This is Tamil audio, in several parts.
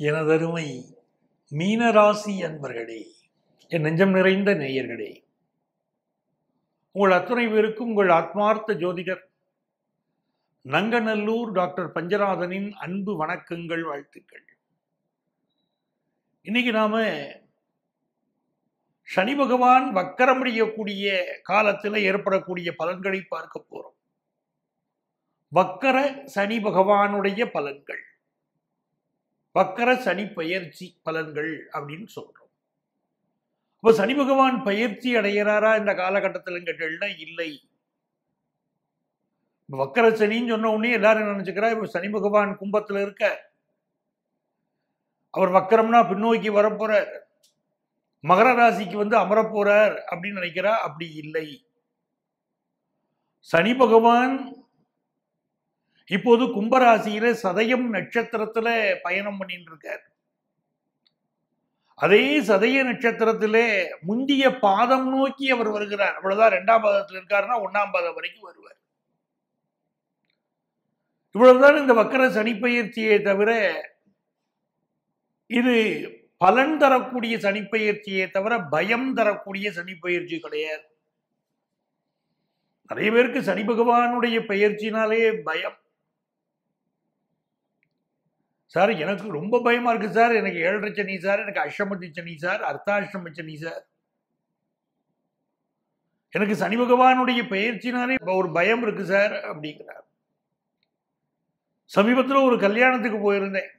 எனதருமை மீனராசி அன்பர்களே என் நெஞ்சம் நிறைந்த நேயர்களே உங்கள் அத்துணை பேருக்கும் உங்கள் ஆத்மார்த்த ஜோதிடர் நங்கநல்லூர் டாக்டர் பஞ்சநாதனின் அன்பு வணக்கங்கள் வாழ்த்துக்கள் இன்னைக்கு நாம சனி பகவான் வக்கரமடையக்கூடிய காலத்தில் ஏற்படக்கூடிய பலன்களை பார்க்க போறோம் வக்கர சனி பகவானுடைய பலன்கள் வக்கர சனி பயிற்சி பலன்கள் அப்படின்னு சொல்றோம் அப்ப சனி பகவான் பயிற்சி அடைகிறாரா இந்த காலகட்டத்தில் கேட்டா இல்லை இப்ப வக்கர சனின்னு சொன்ன உடனே எல்லாரும் நினைச்சுக்கிறா இப்ப சனி பகவான் கும்பத்துல இருக்க அவர் வக்கரம்னா பின்னோக்கி வரப்போறார் மகர ராசிக்கு வந்து அமரப்போறார் அப்படின்னு நினைக்கிறா அப்படி இல்லை சனி பகவான் இப்போது கும்பராசியில சதயம் நட்சத்திரத்துல பயணம் பண்ணிட்டு இருக்கார் அதே சதய நட்சத்திரத்திலே முந்திய பாதம் நோக்கி அவர் வருகிறார் அவ்வளவுதான் ரெண்டாம் பாதத்தில் இருக்காருன்னா ஒன்னாம் பாதம் வரைக்கும் வருவார் இவ்வளவுதான் இந்த வக்கர சனி பயிற்சியை தவிர இது பலன் தரக்கூடிய சனிப்பயிற்சியை தவிர பயம் தரக்கூடிய சனிப்பயிற்சி கிடையாது நிறைய பேருக்கு சனி பகவானுடைய பயிற்சினாலே பயம் சார் எனக்கு ரொம்ப பயமா இருக்கு சார் எனக்கு ஏழரை சனி சார் எனக்கு அஷ்டமதி சனி சார் அர்த்தாஷ்டம சனி சார் எனக்கு சனி பகவானுடைய பயிற்சினாலே ஒரு பயம் இருக்கு சார் அப்படிங்கிறார் சமீபத்தில் ஒரு கல்யாணத்துக்கு போயிருந்தேன்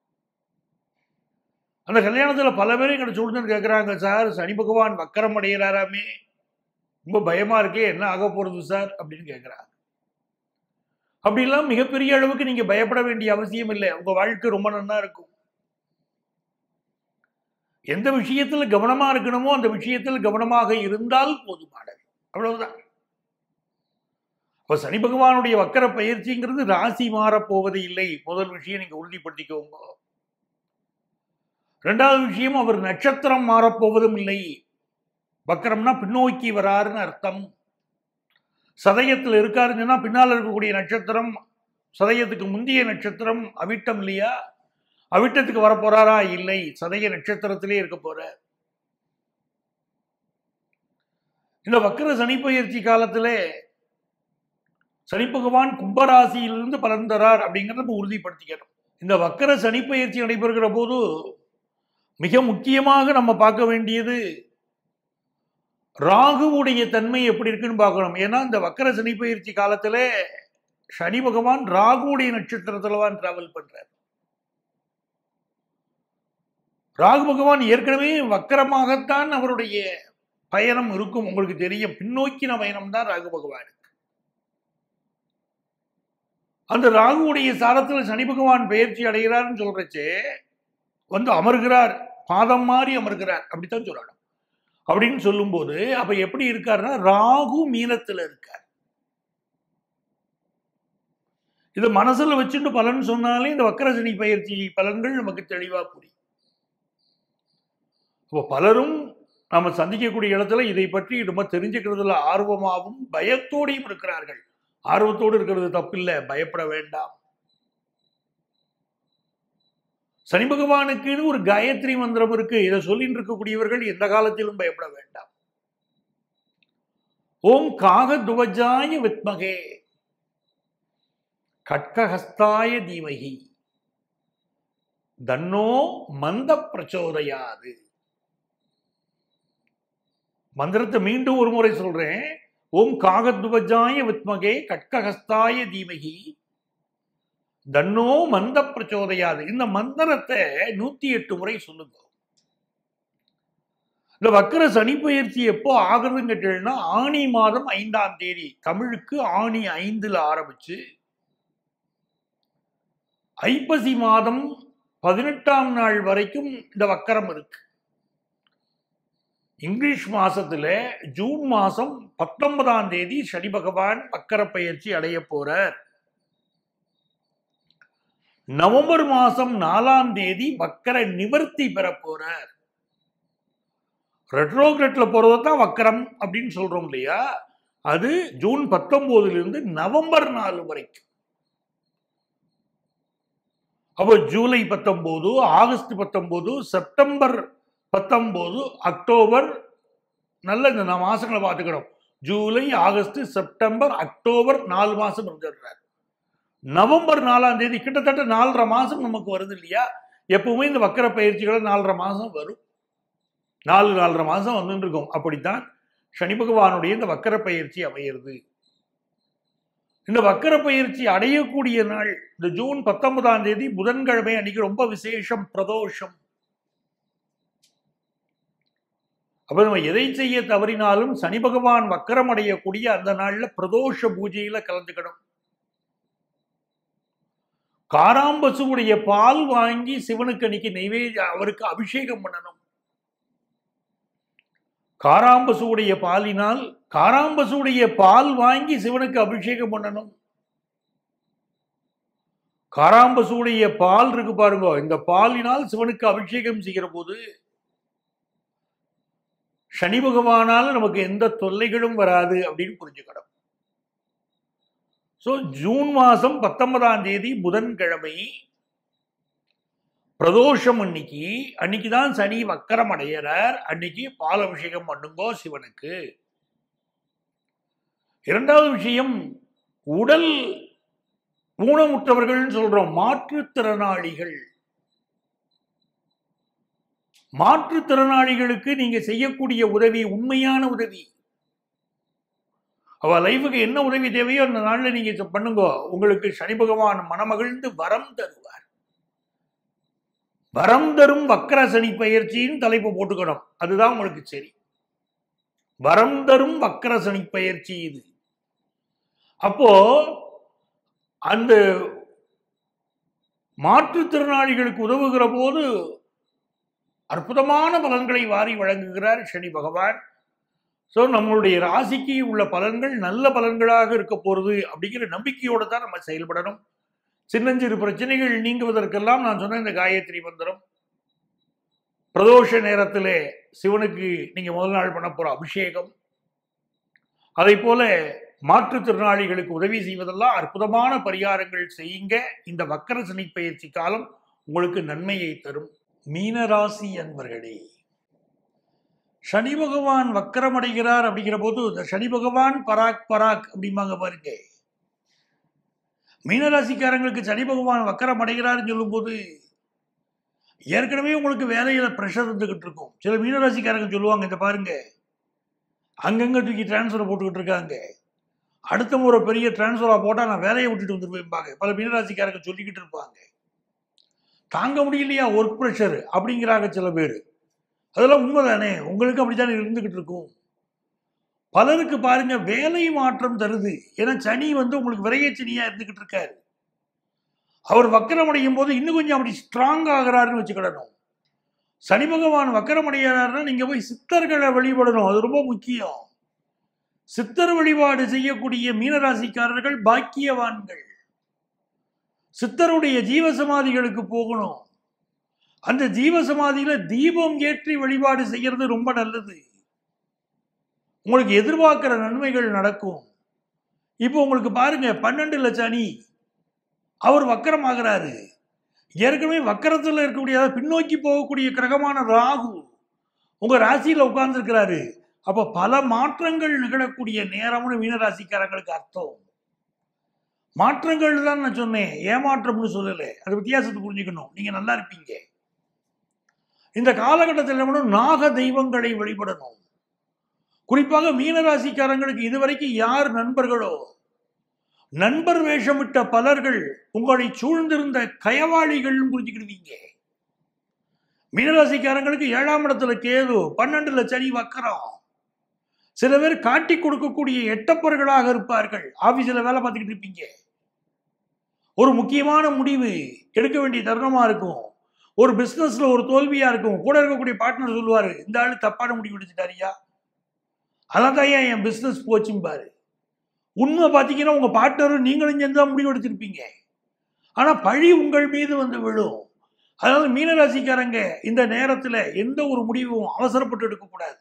அந்த கல்யாணத்தில் பல பேரும் எங்கிட்ட சொல்லுன்னு கேட்குறாங்க சார் சனி பகவான் வக்கரம் அடைகிறாராமே ரொம்ப பயமா இருக்கே என்ன ஆக போறது சார் அப்படின்னு கேட்குறாங்க அப்படிலாம் மிகப்பெரிய அளவுக்கு நீங்க பயப்பட வேண்டிய அவசியம் இல்லை உங்க வாழ்க்கை ரொம்ப நன்னா இருக்கும் எந்த விஷயத்துல கவனமா இருக்கணுமோ அந்த விஷயத்தில் கவனமாக இருந்தால் போதுமானது அவ்வளவுதான் இப்ப சனி பகவானுடைய வக்கர பயிற்சிங்கிறது ராசி மாறப்போவது இல்லை முதல் விஷயம் நீங்க உறுதிப்படுத்திக்கோங்க ரெண்டாவது விஷயம் அவர் நட்சத்திரம் மாறப்போவதும் இல்லை வக்கரம்னா பின்னோக்கி வராருன்னு அர்த்தம் சதயத்தில் இருக்காருன்னா பின்னால் இருக்கக்கூடிய நட்சத்திரம் சதயத்துக்கு முந்தைய நட்சத்திரம் அவிட்டம் இல்லையா அவிட்டத்துக்கு வரப்போறாரா இல்லை சதய நட்சத்திரத்திலே இருக்க போற இந்த வக்கர சனி பயிற்சி காலத்துல சனி பகவான் கும்பராசியிலிருந்து பலன் தரார் அப்படிங்கிறத நம்ம உறுதிப்படுத்திக்கணும் இந்த வக்கர சனி பயிற்சி நடைபெறுகிற போது மிக முக்கியமாக நம்ம பார்க்க வேண்டியது ராகுவுடைய தன்மை எப்படி இருக்குன்னு பார்க்கணும் ஏன்னா இந்த வக்கர சனி பயிற்சி காலத்துல சனி பகவான் ராகுவுடைய நட்சத்திரத்துல தான் டிராவல் பண்றார் ராகு பகவான் ஏற்கனவே வக்கரமாகத்தான் அவருடைய பயணம் இருக்கும் உங்களுக்கு தெரியும் பின்னோக்கின பயணம் தான் ராகு பகவானுக்கு அந்த ராகுவுடைய சாரத்தில் சனி பகவான் பயிற்சி அடைகிறார்னு சொல்றச்சே வந்து அமர்கிறார் பாதம் மாறி அமர்கிறார் அப்படித்தான் சொல்லணும் அப்படின்னு சொல்லும்போது அப்ப எப்படி இருக்காருன்னா ராகு மீனத்துல இருக்கார் இதை மனசுல வச்சுட்டு பலன் சொன்னாலே இந்த வக்கரசனி பயிற்சி பலன்கள் நமக்கு தெளிவா புரியும் இப்போ பலரும் நாம சந்திக்கக்கூடிய இடத்துல இதை பற்றி ரொம்ப தெரிஞ்சுக்கிறதுல ஆர்வமாகவும் பயத்தோடையும் இருக்கிறார்கள் ஆர்வத்தோடு இருக்கிறது தப்பில்லை பயப்பட வேண்டாம் சனி பகவானுக்குன்னு ஒரு காயத்ரி மந்திரம் இருக்கு இதை சொல்லிட்டு இருக்கக்கூடியவர்கள் எந்த காலத்திலும் பயப்பட வேண்டாம் ஓம் காக துவஜாய வித்மகே கட்கஹஸ்தாய தீமகி தன்னோ மந்த பிரச்சோதையாது மந்திரத்தை மீண்டும் ஒரு முறை சொல்றேன் ஓம் காகத்வஜாய வித்மகே கட்கஹஸ்தாய தீமகி தன்னோ மந்த பிரச்சோதையாது இந்த மந்திரத்தை நூத்தி எட்டு முறை சொல்லுங்க இந்த வக்கர சனி பயிற்சி எப்போ ஆகுதுன்னு கேட்டீங்கன்னா ஆணி மாதம் ஐந்தாம் தேதி தமிழுக்கு ஆணி ஐந்துல ஆரம்பிச்சு ஐப்பசி மாதம் பதினெட்டாம் நாள் வரைக்கும் இந்த வக்கரம் இருக்கு இங்கிலீஷ் மாசத்துல ஜூன் மாசம் பத்தொன்பதாம் தேதி சனி பகவான் வக்கர பயிற்சி அடைய போறார் நவம்பர் மாசம் நாலாம் தேதி வக்கர நிவர்த்தி பெற போறார் ரெட்ரோகிரட்ல போறது தான் வக்கரம் அப்படின்னு சொல்றோம் இல்லையா அது ஜூன் பத்தொன்பதுல இருந்து நவம்பர் நாலு வரைக்கும் அப்போ ஜூலை பத்தொன்பது ஆகஸ்ட் பத்தொன்பது செப்டம்பர் பத்தொன்பது அக்டோபர் நல்ல இந்த நான் மாசங்களை பார்த்துக்கணும் ஜூலை ஆகஸ்ட் செப்டம்பர் அக்டோபர் நாலு மாசம் இருந்துடுறார் நவம்பர் நாலாம் தேதி கிட்டத்தட்ட நாலரை மாசம் நமக்கு வருது இல்லையா எப்பவுமே இந்த வக்கர பயிற்சிகள் நாலரை மாசம் வரும் நாலு நாலரை மாசம் வந்துட்டு இருக்கும் அப்படித்தான் சனி பகவானுடைய இந்த வக்கர பயிற்சி அமையிறது இந்த வக்கர பயிற்சி அடையக்கூடிய நாள் இந்த ஜூன் பத்தொன்பதாம் தேதி புதன்கிழமை அன்னைக்கு ரொம்ப விசேஷம் பிரதோஷம் அப்ப நம்ம எதை செய்ய தவறினாலும் சனி பகவான் வக்கரம் அடையக்கூடிய அந்த நாள்ல பிரதோஷ பூஜையில கலந்துக்கணும் காராம்பசுவுடைய பால் வாங்கி சிவனுக்கு அன்னைக்கு நெய்வேதிய அவருக்கு அபிஷேகம் பண்ணணும் காராம்பசுவுடைய பாலினால் காராம்பசுவுடைய பால் வாங்கி சிவனுக்கு அபிஷேகம் பண்ணணும் காராம்பசுவுடைய பால் இருக்கு பாருங்க இந்த பாலினால் சிவனுக்கு அபிஷேகம் செய்கிற போது சனி பகவானால நமக்கு எந்த தொல்லைகளும் வராது அப்படின்னு புரிஞ்சுக்கணும் ஸோ ஜூன் மாதம் பத்தொன்பதாம் தேதி புதன்கிழமை பிரதோஷம் அன்னைக்கு அன்னைக்கு தான் சனி வக்கரம் அடையிறார் அன்னைக்கு பால் அபிஷேகம் பண்ணுங்கோ சிவனுக்கு இரண்டாவது விஷயம் உடல் ஊனமுற்றவர்கள்னு சொல்றோம் மாற்றுத்திறனாளிகள் மாற்றுத்திறனாளிகளுக்கு நீங்க செய்யக்கூடிய உதவி உண்மையான உதவி அவ லைஃபுக்கு என்ன உதவி தேவையோ அந்த நாள்ல நீங்க இதை பண்ணுங்க உங்களுக்கு சனி பகவான் மனமகிழ்ந்து வரம் தருவார் வரம் தரும் வக்கர சனி பயிற்சின்னு தலைப்பு போட்டுக்கணும் அதுதான் உங்களுக்கு சரி வரம் தரும் வக்கர சனி பயிற்சி இது அப்போ அந்த மாற்றுத்திறனாளிகளுக்கு உதவுகிற போது அற்புதமான பலன்களை வாரி வழங்குகிறார் சனி பகவான் ஸோ நம்மளுடைய ராசிக்கு உள்ள பலன்கள் நல்ல பலன்களாக இருக்க போறது அப்படிங்கிற நம்பிக்கையோடு தான் நம்ம செயல்படணும் சின்னஞ்சிறு பிரச்சனைகள் நீங்குவதற்கெல்லாம் நான் சொன்ன இந்த காயத்ரி மந்திரம் பிரதோஷ நேரத்திலே சிவனுக்கு நீங்க முதல் நாள் பண்ண போற அபிஷேகம் அதை போல மாற்றுத்திறனாளிகளுக்கு உதவி செய்வதெல்லாம் அற்புதமான பரிகாரங்கள் செய்யுங்க இந்த வக்கர சனி பயிற்சி காலம் உங்களுக்கு நன்மையை தரும் மீனராசி அன்பர்களே சனி பகவான் வக்கரம் அடைகிறார் அப்படிங்கிற போது இந்த சனி பகவான் பராக் பராக் அப்படிம்பாங்க பாருங்க மீனராசிக்காரங்களுக்கு சனி பகவான் வக்கரம் அடைகிறார்னு சொல்லும்போது ஏற்கனவே உங்களுக்கு வேலையில ப்ரெஷர் இருந்துகிட்டு இருக்கும் சில மீனராசிக்காரங்க சொல்லுவாங்க இந்த பாருங்க அங்கங்க தூக்கி டிரான்ஸ்ஃபர் போட்டுக்கிட்டு இருக்காங்க அடுத்த முறை பெரிய டிரான்ஸ்ஃபரா போட்டா நான் வேலையை விட்டுட்டு வந்துருவேன்பாங்க பல மீனராசிக்காரங்க சொல்லிக்கிட்டு இருப்பாங்க தாங்க முடியலையா ஒர்க் ப்ரெஷர் அப்படிங்கிறாங்க சில பேர் அதெல்லாம் உண்மைதானே உங்களுக்கு அப்படித்தானே இருந்துகிட்டு இருக்கும் பலருக்கு பாருங்க வேலை மாற்றம் தருது ஏன்னா சனி வந்து உங்களுக்கு விரையச்சனியா இருந்துகிட்டு இருக்காரு அவர் வக்கரம் அடையும் போது இன்னும் கொஞ்சம் அப்படி ஸ்ட்ராங் ஆகிறாருன்னு வச்சுக்கிடணும் சனி பகவான் வக்கரம் அடைகிறாருன்னா நீங்க போய் சித்தர்களை வழிபடணும் அது ரொம்ப முக்கியம் சித்தர் வழிபாடு செய்யக்கூடிய மீனராசிக்காரர்கள் பாக்கியவான்கள் சித்தருடைய ஜீவசமாதிகளுக்கு போகணும் அந்த ஜீவசமாதியில தீபம் ஏற்றி வழிபாடு செய்யறது ரொம்ப நல்லது உங்களுக்கு எதிர்பார்க்கிற நன்மைகள் நடக்கும் இப்போ உங்களுக்கு பாருங்க பன்னெண்டுல சனி அவர் வக்கரமாகிறாரு ஏற்கனவே வக்கரத்தில் இருக்கக்கூடிய அதாவது பின்னோக்கி போகக்கூடிய கிரகமான ராகு உங்க ராசியில உட்கார்ந்துருக்கிறாரு அப்ப பல மாற்றங்கள் நிகழக்கூடிய நேரம்னு மீனராசிக்காரங்களுக்கு அர்த்தம் மாற்றங்கள் தான் நான் சொன்னேன் ஏமாற்றம்னு சொல்லலை அது வித்தியாசத்தை புரிஞ்சுக்கணும் நீங்க நல்லா இருப்பீங்க இந்த காலகட்டத்தில் என்ன பண்ணணும்? நாக தெய்வங்களை வழிபடணும் குறிப்பாக மீனராசிக்காரங்களுக்கு இதுவரைக்கும் யார் நண்பர்களோ நண்பர் வேஷமிட்ட பலர்கள் உங்களை சூழ்ந்திருந்த கயவாளிகள் புரிஞ்சுக்கிடுவீங்க மீனராசிக்காரங்களுக்கு ஏழாம் இடத்துல கேது பன்னெண்டுல சனி வக்கரம் சில பேர் காட்டி கொடுக்கக்கூடிய எட்டப்பர்களாக இருப்பார்கள் ஆபீஸ்ல வேலை பார்த்துக்கிட்டு இருப்பீங்க ஒரு முக்கியமான முடிவு எடுக்க வேண்டிய தருணமா இருக்கும் ஒரு பிசினஸ்ல ஒரு தோல்வியா இருக்கும் கூட இருக்கக்கூடிய பார்ட்னர் சொல்லுவாரு இந்த ஆளு தப்பான முடிவு எடுத்துட்டாரியா அதான் தான் என் பிசினஸ் போச்சும்பாரு உண்மை பார்த்தீங்கன்னா உங்க பார்ட்னரும் நீங்களும் சேர்ந்து தான் முடிவு எடுத்திருப்பீங்க ஆனா பழி உங்கள் மீது வந்து விழும் அதாவது மீனராசிக்காரங்க இந்த நேரத்துல எந்த ஒரு முடிவும் அவசரப்பட்டு எடுக்கக்கூடாது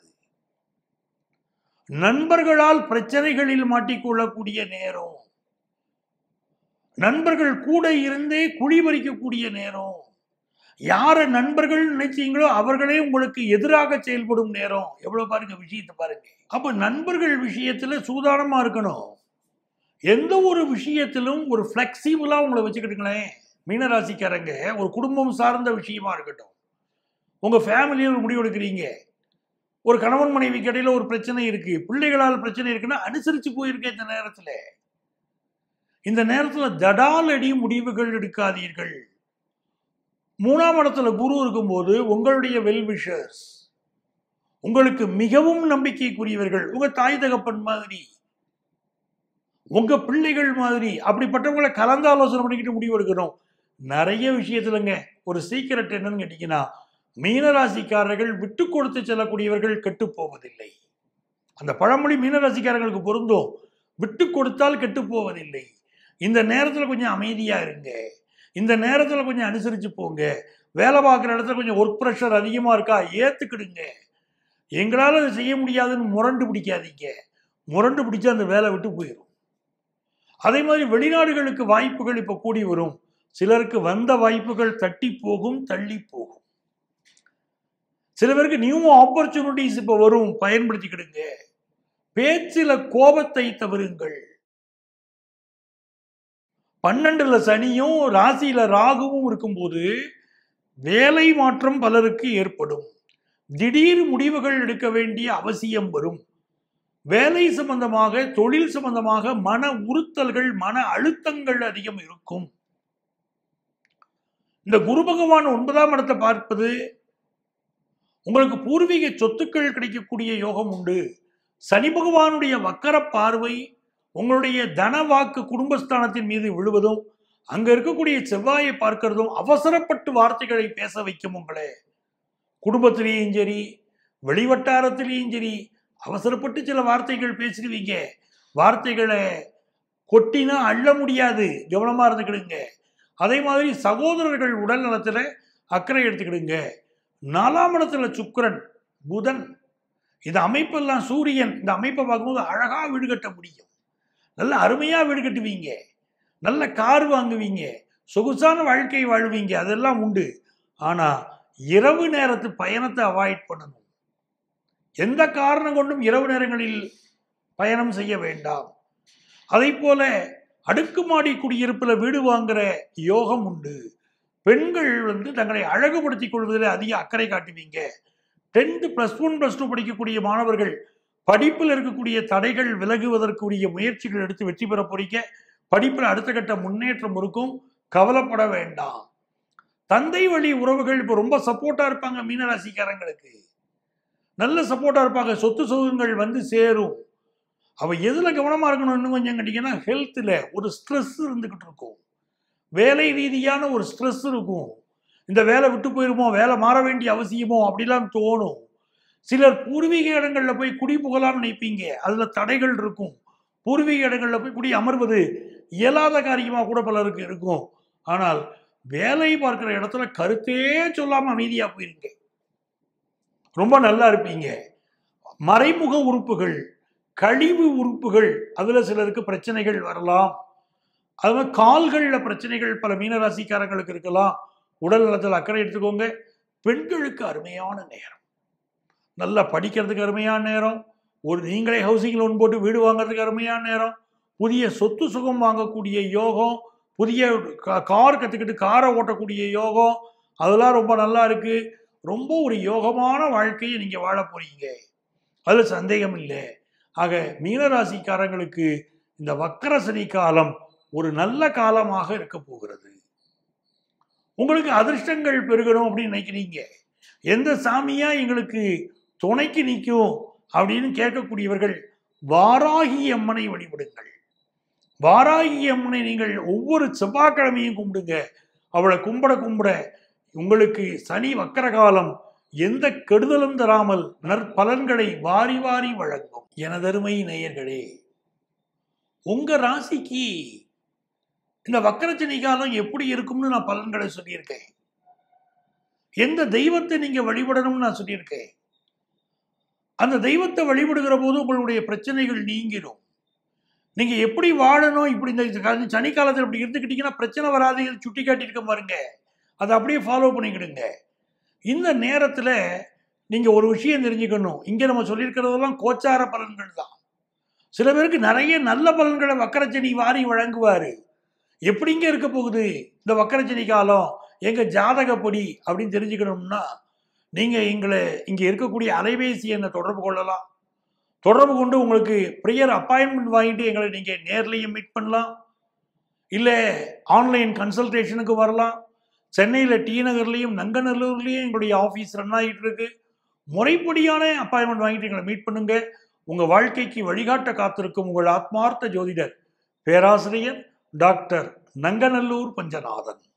நண்பர்களால் பிரச்சனைகளில் மாட்டிக்கொள்ளக்கூடிய நேரம் நண்பர்கள் கூட இருந்தே குழி பறிக்கக்கூடிய நேரம் யார நண்பர்கள் நினைச்சீங்களோ அவர்களே உங்களுக்கு எதிராக செயல்படும் நேரம் எவ்வளவு பாருங்க விஷயத்தை பாருங்க அப்ப நண்பர்கள் விஷயத்துல சூதானமா இருக்கணும் எந்த ஒரு விஷயத்திலும் ஒரு ஃப்ளெக்சிபிளா உங்களை வச்சுக்கிட்டுங்களேன் மீனராசிக்காரங்க ஒரு குடும்பம் சார்ந்த விஷயமா இருக்கட்டும் உங்க ஃபேமிலியில் ஒரு முடிவு எடுக்கிறீங்க ஒரு கணவன் மனைவிக்கு இடையில ஒரு பிரச்சனை இருக்கு பிள்ளைகளால் பிரச்சனை இருக்குன்னா அனுசரிச்சு போயிருக்க இந்த நேரத்துல இந்த நேரத்துல தடாலடி முடிவுகள் எடுக்காதீர்கள் மூணாம் இடத்துல குரு இருக்கும்போது உங்களுடைய வெல்விஷர்ஸ் உங்களுக்கு மிகவும் நம்பிக்கைக்குரியவர்கள் உங்க தாய் தகப்பன் மாதிரி உங்க பிள்ளைகள் மாதிரி அப்படிப்பட்டவங்களை கலந்து ஆலோசனை பண்ணிக்கிட்டு முடிவு எடுக்கணும் நிறைய விஷயத்துலங்க ஒரு சீக்கிரட் என்னன்னு கேட்டீங்கன்னா மீனராசிக்காரர்கள் விட்டு கொடுத்து செல்லக்கூடியவர்கள் கெட்டு போவதில்லை அந்த பழமொழி மீனராசிக்காரர்களுக்கு பொருந்தும் விட்டு கொடுத்தால் கெட்டு போவதில்லை இந்த நேரத்தில் கொஞ்சம் அமைதியா இருங்க இந்த நேரத்தில் கொஞ்சம் அனுசரிச்சு போங்க வேலை பார்க்குற இடத்துல கொஞ்சம் ஒர்க் ப்ரெஷர் அதிகமாக இருக்கா ஏற்றுக்கிடுங்க எங்களால் அதை செய்ய முடியாதுன்னு முரண்டு பிடிக்காதீங்க முரண்டு பிடிச்சா அந்த வேலை விட்டு போயிடும் அதே மாதிரி வெளிநாடுகளுக்கு வாய்ப்புகள் இப்போ கூடி வரும் சிலருக்கு வந்த வாய்ப்புகள் தட்டி போகும் தள்ளி போகும் சில பேருக்கு நியூ ஆப்பர்ச்சுனிட்டிஸ் இப்போ வரும் பயன்படுத்திக்கிடுங்க பேச்சில கோபத்தை தவிருங்கள் பன்னெண்டுல சனியும் ராசியில ராகுவும் இருக்கும்போது வேலை மாற்றம் பலருக்கு ஏற்படும் திடீர் முடிவுகள் எடுக்க வேண்டிய அவசியம் வரும் வேலை சம்பந்தமாக தொழில் சம்பந்தமாக மன உறுத்தல்கள் மன அழுத்தங்கள் அதிகம் இருக்கும் இந்த குரு பகவான் ஒன்பதாம் இடத்தை பார்ப்பது உங்களுக்கு பூர்வீக சொத்துக்கள் கிடைக்கக்கூடிய யோகம் உண்டு சனி பகவானுடைய வக்கர பார்வை உங்களுடைய தன வாக்கு குடும்பஸ்தானத்தின் மீது விழுவதும் அங்க இருக்கக்கூடிய செவ்வாயை பார்க்கிறதும் அவசரப்பட்டு வார்த்தைகளை பேச வைக்கும் உங்களை குடும்பத்திலேயும் சரி வெளிவட்டாரத்திலேயும் சரி அவசரப்பட்டு சில வார்த்தைகள் பேசிடுவீங்க வார்த்தைகளை கொட்டினா அள்ள முடியாது கவனமா இருந்துக்கிடுங்க அதே மாதிரி சகோதரர்கள் உடல் நலத்துல அக்கறை எடுத்துக்கிடுங்க நாலாம் இடத்துல சுக்கிரன் புதன் இந்த அமைப்பெல்லாம் சூரியன் இந்த அமைப்பை பார்க்கும்போது அழகா வீடு கட்ட முடியும் நல்ல அருமையா வீடு கட்டுவீங்க நல்ல கார் வாங்குவீங்க சொகுசான வாழ்க்கை வாழ்வீங்க அதெல்லாம் உண்டு ஆனா இரவு நேரத்து பயணத்தை அவாய்ட் பண்ணணும் எந்த காரணம் கொண்டும் இரவு நேரங்களில் பயணம் செய்ய வேண்டாம் அதை போல அடுக்குமாடி குடியிருப்பில் வீடு வாங்குற யோகம் உண்டு பெண்கள் வந்து தங்களை அழகுபடுத்திக் கொள்வதில் அதிக அக்கறை காட்டுவீங்க tenth plus one plus two படிக்கக்கூடிய மாணவர்கள் படிப்பில் இருக்கக்கூடிய தடைகள் விலகுவதற்குரிய முயற்சிகள் எடுத்து வெற்றி பெற போறீங்க படிப்பில் அடுத்த கட்ட முன்னேற்றம் இருக்கும் கவலைப்பட வேண்டாம் தந்தை வழி உறவுகள் இப்போ ரொம்ப சப்போர்ட்டா இருப்பாங்க மீனராசிக்காரங்களுக்கு நல்ல சப்போர்ட்டா இருப்பாங்க சொத்து சுகங்கள் வந்து சேரும் அவ எதுல கவனமா இருக்கணும் இன்னும் கொஞ்சம் கேட்டீங்கன்னா ஹெல்த்தில் ஒரு ஸ்ட்ரெஸ் இருந்துகிட்டு இருக்கும் வேலை ரீதியான ஒரு ஸ்ட்ரெஸ் இருக்கும் இந்த வேலை விட்டு போயிருமோ வேலை மாற வேண்டிய அவசியமோ அப்படிலாம் தோணும் சிலர் பூர்வீக இடங்கள்ல போய் குடி புகலாம்னு நினைப்பீங்க அதுல தடைகள் இருக்கும் பூர்வீக இடங்கள்ல போய் குடி அமர்வது இயலாத காரியமா கூட பலருக்கு இருக்கும் ஆனால் வேலை பார்க்கிற இடத்துல கருத்தே சொல்லாம அமைதியா போயிருங்க ரொம்ப நல்லா இருப்பீங்க மறைமுக உறுப்புகள் கழிவு உறுப்புகள் அதுல சிலருக்கு பிரச்சனைகள் வரலாம் அது மாதிரி கால்களில் பிரச்சனைகள் பல மீனராசிக்காரங்களுக்கு இருக்கலாம் உடல் நலத்தில் அக்கறை எடுத்துக்கோங்க பெண்களுக்கு அருமையான நேரம் நல்லா படிக்கிறதுக்கு அருமையான நேரம் ஒரு நீங்களே ஹவுசிங் லோன் போட்டு வீடு வாங்குறதுக்கு அருமையான நேரம் புதிய சொத்து சுகம் வாங்கக்கூடிய யோகம் புதிய கா- கார் கற்றுக்கிட்டு காரை ஓட்டக்கூடிய யோகம் அதெல்லாம் ரொம்ப நல்லா இருக்கு ரொம்ப ஒரு யோகமான வாழ்க்கையை நீங்கள் வாழ போறீங்க அதில் சந்தேகம் இல்லை ஆக மீனராசிக்காரங்களுக்கு இந்த வக்கர சனி காலம் ஒரு நல்ல காலமாக இருக்க போகிறது உங்களுக்கு அதிர்ஷ்டங்கள் பெருகணும் அப்படின்னு நினைக்கிறீங்க எந்த சாமியா எங்களுக்கு துணைக்கு நிற்கும் அப்படின்னு கேட்கக்கூடியவர்கள் வாராகி அம்மனை வழிபடுங்கள் வாராகி அம்மனை நீங்கள் ஒவ்வொரு செவ்வாய்க்கிழமையும் கும்பிடுங்க அவளை கும்பிட கும்பிட உங்களுக்கு சனி வக்கர காலம் எந்த கெடுதலும் தராமல் நற்பலன்களை வாரி வாரி வழங்கும் எனதருமை நேயர்களே உங்க ராசிக்கு இந்த வக்கரச்சனி காலம் எப்படி இருக்கும்னு நான் பலன்களை சொல்லியிருக்கேன் எந்த தெய்வத்தை நீங்க வழிபடணும்னு நான் சொல்லியிருக்கேன் அந்த தெய்வத்தை வழிபடுகிற போது உங்களுடைய பிரச்சனைகள் நீங்கிடும் நீங்க எப்படி வாழணும் இப்படி இந்த க- சனி காலத்தில் இப்படி இருந்துக்கிட்டீங்கன்னா பிரச்சனை வராது சுட்டி காட்டியிருக்க பாருங்க அதை அப்படியே ஃபாலோ பண்ணிக்கிடுங்க இந்த நேரத்தில் நீங்க ஒரு விஷயம் தெரிஞ்சுக்கணும் இங்க நம்ம சொல்லியிருக்கிறதெல்லாம் கோச்சார பலன்கள் தான் சில பேருக்கு நிறைய நல்ல பலன்களை வக்கரச்சனி வாரி வழங்குவாரு எப்படிங்க இருக்க போகுது இந்த வக்கரச்சனி காலம் எங்க ஜாதகப்படி அப்படின்னு தெரிஞ்சுக்கணும்னா நீங்க எங்களை இங்க இருக்கக்கூடிய அலைபேசி எண்ணை தொடர்பு கொள்ளலாம் தொடர்பு கொண்டு உங்களுக்கு ப்ரியர் அப்பாயின்மெண்ட் வாங்கிட்டு எங்களை நீங்க நேர்லையும் மீட் பண்ணலாம் இல்லை ஆன்லைன் கன்சல்டேஷனுக்கு வரலாம் சென்னையில் டி நகர்லையும் நங்கநல்லூர்லேயும் எங்களுடைய ஆஃபீஸ் ரன் ஆகிட்டு இருக்கு முறைப்படியான அப்பாயின்மெண்ட் வாங்கிட்டு எங்களை மீட் பண்ணுங்க உங்க வாழ்க்கைக்கு வழிகாட்ட காத்திருக்கும் உங்கள் ஆத்மார்த்த ஜோதிடர் பேராசிரியர் டாக்டர் நங்கநல்லூர் பஞ்சநாதன்